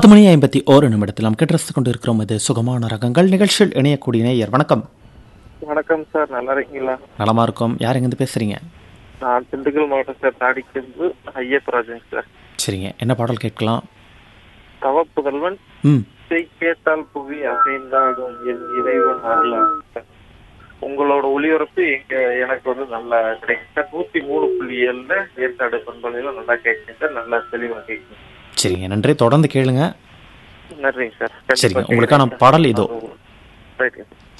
பத்து மணி ஐம்பத்தி ஓரு நிமிடத்தில் நாம் கேட்டு கொண்டு இருக்கிறோம் இது சுகமான ரகங்கள் நிகழ்ச்சியில் இணையக்கூடிய நேயர் வணக்கம் வணக்கம் சார் நல்லா இருக்கீங்களா நலமா இருக்கும் யார் எங்கேருந்து பேசுறீங்க நான் திண்டுக்கல் மாவட்டம் சார் தாடிக்கிருந்து ஐயப்பராஜன் சார் சரிங்க என்ன பாடல் கேட்கலாம் தவப்புதல்வன் ம் செய் கேட்டால் புவி அசைந்தாடும் என் இறைவன் அருளான் சார். உங்களோட ஒளிபரப்பு எங்க எனக்கு வந்து நல்லா கிடைக்கும் சார் நூத்தி மூணு புள்ளி ஏழுல ஏற்காடு பண்பலையில நல்லா கேட்குங்க சார் நல்லா தெளிவா கேட்குங்க சரிங்க நன்றி தொடர்ந்து கேளுங்க நன்றிங்க சார் சரிங்க, உங்களுக்கான பாடல் இதோ. ரைட்டுங்க